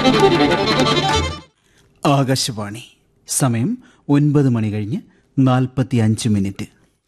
ആകാശവാണി സമയം ഒൻപത് മണി കഴിഞ്ഞ് നാൽപ്പത്തി അഞ്ച് മിനിറ്റ്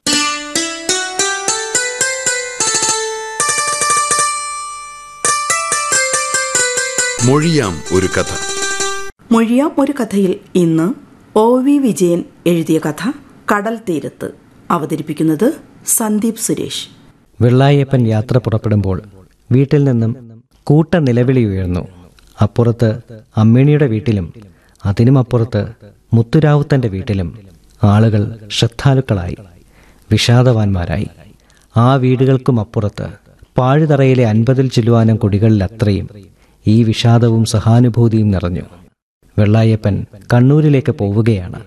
മൊഴിയാം ഒരു കഥ മൊഴിയാം ഒരു കഥയിൽ ഇന്ന് ഒ വി വിജയൻ എഴുതിയ കഥ കടൽ തീരത്ത് അവതരിപ്പിക്കുന്നത് സന്ദീപ് സുരേഷ് വെള്ളായപ്പൻ യാത്ര പുറപ്പെടുമ്പോൾ വീട്ടിൽ നിന്നും കൂട്ട നിലവിളി ഉയർന്നു അപ്പുറത്ത് അമ്മിണിയുടെ വീട്ടിലും അതിനും അപ്പുറത്ത് മുത്തുരാവുത്തന്റെ വീട്ടിലും ആളുകൾ ശ്രദ്ധാലുക്കളായി വിഷാദവാന്മാരായി ആ വീടുകൾക്കും അപ്പുറത്ത് പാഴുതറയിലെ അൻപതിൽ ചില്ലുവാനം കുടികളിലത്രയും ഈ വിഷാദവും സഹാനുഭൂതിയും നിറഞ്ഞു വെള്ളായപ്പൻ കണ്ണൂരിലേക്ക് പോവുകയാണ്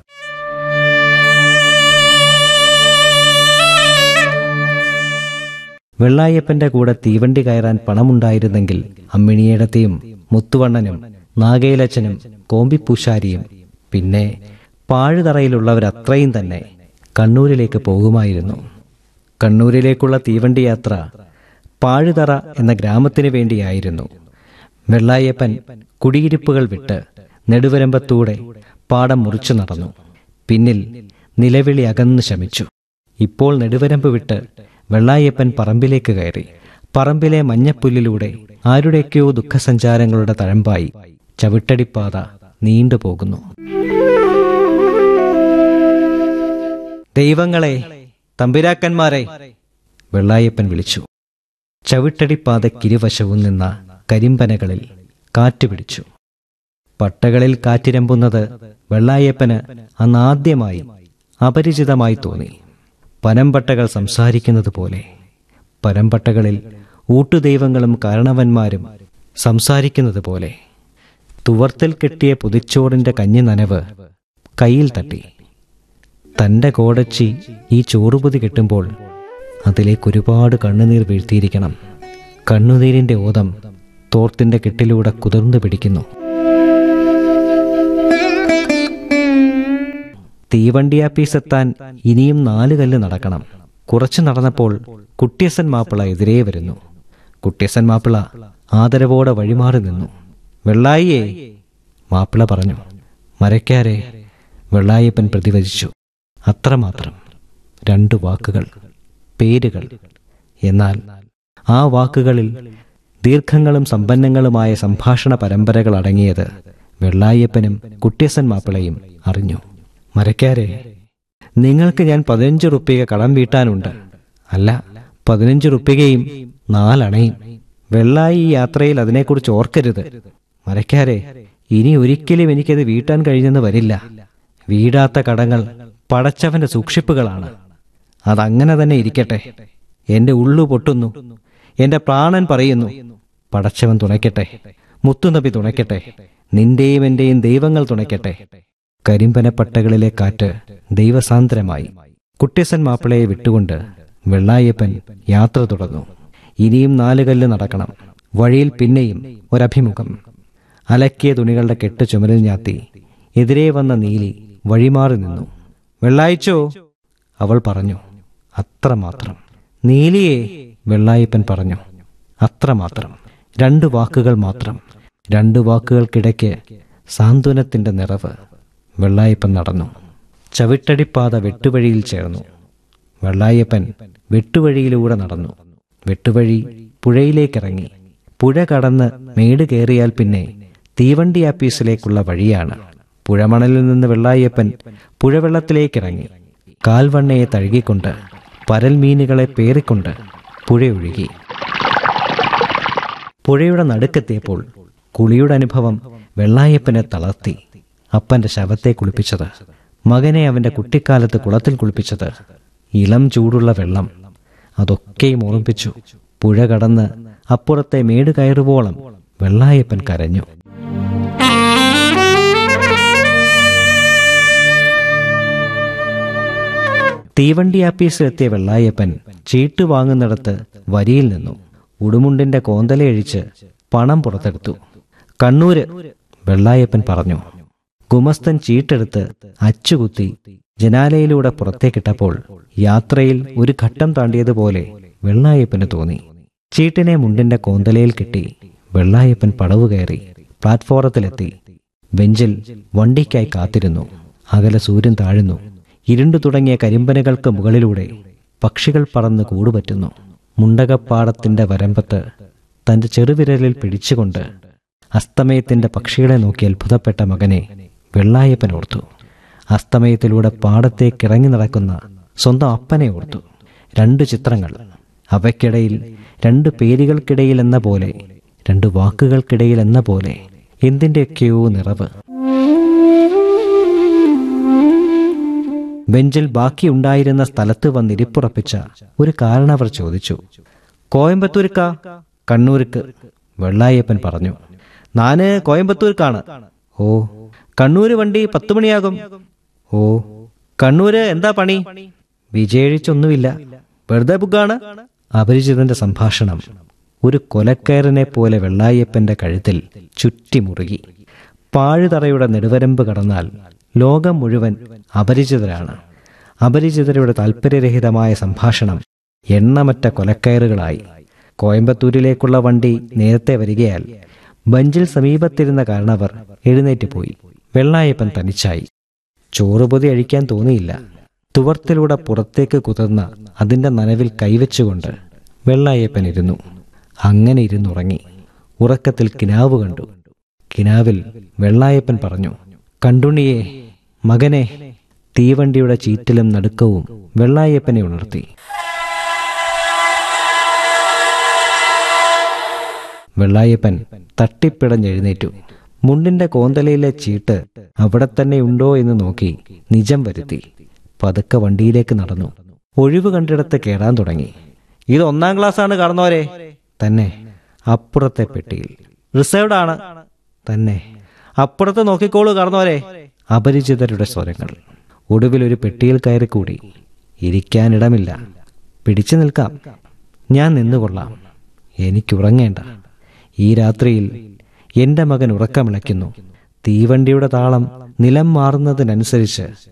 വെള്ളായപ്പന്റെ കൂടെ തീവണ്ടി കയറാൻ പണമുണ്ടായിരുന്നെങ്കിൽ അമ്മിണിയേടത്തെയും മുത്തുവണ്ണനും നാഗേലച്ചനും കോമ്പിപ്പൂശാരിയും പിന്നെ പാഴുതറയിലുള്ളവരത്രയും തന്നെ കണ്ണൂരിലേക്ക് പോകുമായിരുന്നു കണ്ണൂരിലേക്കുള്ള തീവണ്ടി യാത്ര പാഴുതറ എന്ന ഗ്രാമത്തിന് വേണ്ടിയായിരുന്നു വെള്ളായപ്പൻ കുടിയിരിപ്പുകൾ വിട്ട് നെടുവരമ്പത്തൂടെ പാടം മുറിച്ചു നടന്നു പിന്നിൽ നിലവിളി അകന്നു ശമിച്ചു ഇപ്പോൾ നെടുവരമ്പ് വിട്ട് വെള്ളായപ്പൻ പറമ്പിലേക്ക് കയറി പറമ്പിലെ മഞ്ഞപ്പുല്ലിലൂടെ ആരുടെയൊക്കെയോ ദുഃഖസഞ്ചാരങ്ങളുടെ തഴമ്പായി ചവിട്ടടിപ്പാത നീണ്ടുപോകുന്നു ദൈവങ്ങളെ തമ്പിരാക്കന്മാരെ വെള്ളായപ്പൻ വിളിച്ചു ചവിട്ടടിപ്പാതക്കിരുവശവും നിന്ന കരിമ്പനകളിൽ കാറ്റ് പിടിച്ചു പട്ടകളിൽ കാറ്റിരമ്പുന്നത് വെള്ളായപ്പന് അന്നാദ്യമായി അപരിചിതമായി തോന്നി പനമ്പട്ടകൾ സംസാരിക്കുന്നത് പോലെ പരമ്പട്ടകളിൽ ഊട്ടുദൈവങ്ങളും കാരണവന്മാരും സംസാരിക്കുന്നത് പോലെ തുവർത്തിൽ കെട്ടിയ പുതിച്ചോറിന്റെ കഞ്ഞി നനവ് കയ്യിൽ തട്ടി തന്റെ കോടച്ചി ഈ ചോറുപൊതി കെട്ടുമ്പോൾ അതിലേക്ക് ഒരുപാട് കണ്ണുനീർ വീഴ്ത്തിയിരിക്കണം കണ്ണുനീരിന്റെ ഓതം തോർത്തിന്റെ കെട്ടിലൂടെ കുതിർന്നു പിടിക്കുന്നു തീവണ്ടിയാപ്പീസെത്താൻ ഇനിയും നാല് കല്ല് നടക്കണം കുറച്ചു നടന്നപ്പോൾ കുട്ടിയസൻ മാപ്പിള എതിരേ വരുന്നു കുട്ടിയസൻ മാപ്പിള ആദരവോടെ വഴിമാറി നിന്നു വെള്ളായിയേ മാപ്പിള പറഞ്ഞു മരക്കാരെ വെള്ളായപ്പൻ പ്രതിവചിച്ചു അത്രമാത്രം രണ്ടു വാക്കുകൾ പേരുകൾ എന്നാൽ ആ വാക്കുകളിൽ ദീർഘങ്ങളും സമ്പന്നങ്ങളുമായ സംഭാഷണ പരമ്പരകൾ അടങ്ങിയത് വെള്ളായപ്പനും കുട്ടിയസൻ മാപ്പിളയും അറിഞ്ഞു മരക്കാരെ നിങ്ങൾക്ക് ഞാൻ പതിനഞ്ച് റുപ്യക കടം വീട്ടാനുണ്ട് അല്ല പതിനഞ്ച് റുപ്യകയും നാലണയും വെള്ളായി ഈ യാത്രയിൽ അതിനെക്കുറിച്ച് ഓർക്കരുത് മരക്കാരെ ഇനി ഒരിക്കലും എനിക്കത് വീട്ടാൻ കഴിഞ്ഞെന്ന് വരില്ല വീടാത്ത കടങ്ങൾ പടച്ചവന്റെ സൂക്ഷിപ്പുകളാണ് അതങ്ങനെ തന്നെ ഇരിക്കട്ടെ എന്റെ ഉള്ളു പൊട്ടുന്നു എന്റെ പ്രാണൻ പറയുന്നു പടച്ചവൻ തുണയ്ക്കട്ടെ മുത്തുനബി തുണയ്ക്കട്ടെ നിന്റെയും എന്റെയും ദൈവങ്ങൾ തുണയ്ക്കട്ടെ കരിമ്പനപ്പട്ടകളിലെ കാറ്റ് ദൈവസാന്ദ്രമായി കുട്ടിയസൻ മാപ്പിളയെ വിട്ടുകൊണ്ട് വെള്ളായപ്പൻ യാത്ര തുടർന്നു ഇനിയും നാലുകല്ല് നടക്കണം വഴിയിൽ പിന്നെയും ഒരഭിമുഖം അലക്കിയ തുണികളുടെ കെട്ട് ചുമലിൽ ഞാത്തി എതിരെ വന്ന നീലി വഴിമാറി നിന്നു വെള്ളായിച്ചോ അവൾ പറഞ്ഞു അത്രമാത്രം നീലിയെ വെള്ളായപ്പൻ പറഞ്ഞു അത്രമാത്രം രണ്ട് വാക്കുകൾ മാത്രം രണ്ട് വാക്കുകൾക്കിടയ്ക്ക് സാന്ത്വനത്തിന്റെ നിറവ് വെള്ളായപ്പൻ നടന്നു ചവിട്ടടിപ്പാത വെട്ടുവഴിയിൽ ചേർന്നു വെള്ളായപ്പൻ വെട്ടുവഴിയിലൂടെ നടന്നു വെട്ടുവഴി പുഴയിലേക്കിറങ്ങി പുഴ കടന്ന് മേട് കയറിയാൽ പിന്നെ തീവണ്ടി ആപ്പീസിലേക്കുള്ള വഴിയാണ് പുഴമണലിൽ നിന്ന് വെള്ളായപ്പൻ പുഴവെള്ളത്തിലേക്കിറങ്ങി കാൽവണ്ണയെ തഴുകിക്കൊണ്ട് പരൽമീനുകളെ പേറിക്കൊണ്ട് പുഴയൊഴുകി പുഴയുടെ നടുക്കെത്തിയപ്പോൾ കുളിയുടെ അനുഭവം വെള്ളായപ്പനെ തളർത്തി അപ്പന്റെ ശവത്തെ കുളിപ്പിച്ചത് മകനെ അവന്റെ കുട്ടിക്കാലത്ത് കുളത്തിൽ കുളിപ്പിച്ചത് ഇളം ചൂടുള്ള വെള്ളം അതൊക്കെയും ഓർമ്മിപ്പിച്ചു പുഴ കടന്ന് അപ്പുറത്തെ മേട് കയറുവോളം വെള്ളായപ്പൻ കരഞ്ഞു തീവണ്ടി ആപ്പീസിലെത്തിയ വെള്ളായപ്പൻ ചീട്ട് വാങ്ങുന്നിടത്ത് വരിയിൽ നിന്നു ഉടുമുണ്ടിന്റെ കോന്തലയഴിച്ച് പണം പുറത്തെടുത്തു കണ്ണൂര് വെള്ളായപ്പൻ പറഞ്ഞു ഗുമസ്തൻ ചീട്ടെടുത്ത് അച്ചുകുത്തി ജനാലയിലൂടെ പുറത്തേക്കിട്ടപ്പോൾ യാത്രയിൽ ഒരു ഘട്ടം താണ്ടിയതുപോലെ വെള്ളായപ്പന് തോന്നി ചീട്ടിനെ മുണ്ടിന്റെ കോന്തലയിൽ കെട്ടി വെള്ളായപ്പൻ പടവ് കയറി പ്ലാറ്റ്ഫോറത്തിലെത്തി ബെഞ്ചിൽ വണ്ടിക്കായി കാത്തിരുന്നു അകലെ സൂര്യൻ താഴുന്നു ഇരുണ്ടു തുടങ്ങിയ കരിമ്പനകൾക്ക് മുകളിലൂടെ പക്ഷികൾ പറന്ന് കൂടുപറ്റുന്നു മുണ്ടകപ്പാടത്തിന്റെ വരമ്പത്ത് തന്റെ ചെറുവിരലിൽ പിടിച്ചുകൊണ്ട് അസ്തമയത്തിന്റെ പക്ഷികളെ നോക്കി അത്ഭുതപ്പെട്ട മകനെ വെള്ളായപ്പൻ ഓർത്തു അസ്തമയത്തിലൂടെ പാടത്തേക്ക് ഇറങ്ങി നടക്കുന്ന സ്വന്തം അപ്പനെ ഓർത്തു രണ്ട് ചിത്രങ്ങൾ അവയ്ക്കിടയിൽ രണ്ട് പേരുകൾക്കിടയിൽ എന്ന പോലെ രണ്ട് വാക്കുകൾക്കിടയിൽ എന്ന പോലെ എന്തിൻ്റെയൊക്കെയോ നിറവ് ബെഞ്ചിൽ ബാക്കിയുണ്ടായിരുന്ന സ്ഥലത്ത് വന്നിരിപ്പുറപ്പിച്ച ഒരു കാരണവർ ചോദിച്ചു കോയമ്പത്തൂർക്ക കണ്ണൂർക്ക് വെള്ളായപ്പൻ പറഞ്ഞു നാന് കോയമ്പത്തൂർക്കാണ് ഓ കണ്ണൂര് വണ്ടി പത്തു മണിയാകും ഓ കണ്ണൂര് എന്താ പണി വിജയിച്ചൊന്നുമില്ല വെറുതെ ബുക്കാണ് അപരിചിതന്റെ സംഭാഷണം ഒരു കൊലക്കയറിനെ പോലെ വെള്ളായപ്പന്റെ കഴുത്തിൽ ചുറ്റിമുറുകി പാഴുതറയുടെ നെടുവരമ്പ് കടന്നാൽ ലോകം മുഴുവൻ അപരിചിതരാണ് അപരിചിതരുടെ താല്പര്യരഹിതമായ സംഭാഷണം എണ്ണമറ്റ കൊലക്കയറുകളായി കോയമ്പത്തൂരിലേക്കുള്ള വണ്ടി നേരത്തെ വരികയാൽ ബഞ്ചിൽ സമീപത്തിരുന്ന കാരണവർ എഴുന്നേറ്റ് പോയി വെള്ളായപ്പൻ തനിച്ചായി ചോറുപൊതി അഴിക്കാൻ തോന്നിയില്ല തുവർത്തിലൂടെ പുറത്തേക്ക് കുതിർന്ന അതിന്റെ നനവിൽ കൈവച്ചുകൊണ്ട് വെള്ളായപ്പൻ ഇരുന്നു അങ്ങനെ ഇരുന്നുറങ്ങി ഉറക്കത്തിൽ കിനാവ് കണ്ടു കിനാവിൽ വെള്ളായപ്പൻ പറഞ്ഞു കണ്ടുണിയെ മകനെ തീവണ്ടിയുടെ ചീറ്റലും നടുക്കവും വെള്ളായപ്പനെ ഉണർത്തി വെള്ളായപ്പൻ തട്ടിപ്പിടഞ്ഞെഴുന്നേറ്റു മുണ്ടിന്റെ കോന്തലയിലെ ചീട്ട് അവിടെ തന്നെ ഉണ്ടോ എന്ന് നോക്കി നിജം വരുത്തി പതുക്കെ വണ്ടിയിലേക്ക് നടന്നു ഒഴിവ് കണ്ടിടത്ത് കയറാൻ തുടങ്ങി ഇത് ഒന്നാം ക്ലാസ് ആണ് കടന്നോരെ തന്നെ അപ്പുറത്തെ പെട്ടിയിൽ റിസർവ്ഡ് ആണ് തന്നെ അപ്പുറത്ത് നോക്കിക്കോളൂ കടന്നോരെ അപരിചിതരുടെ സ്വരങ്ങൾ ഒടുവിൽ ഒരു പെട്ടിയിൽ കയറി കൂടി ഇരിക്കാനിടമില്ല പിടിച്ചു നിൽക്കാം ഞാൻ നിന്നുകൊള്ളാം എനിക്കുറങ്ങേണ്ട ഈ രാത്രിയിൽ എന്റെ മകൻ ഉറക്കമിളയ്ക്കുന്നു തീവണ്ടിയുടെ താളം നിലം മാറുന്നതിനനുസരിച്ച്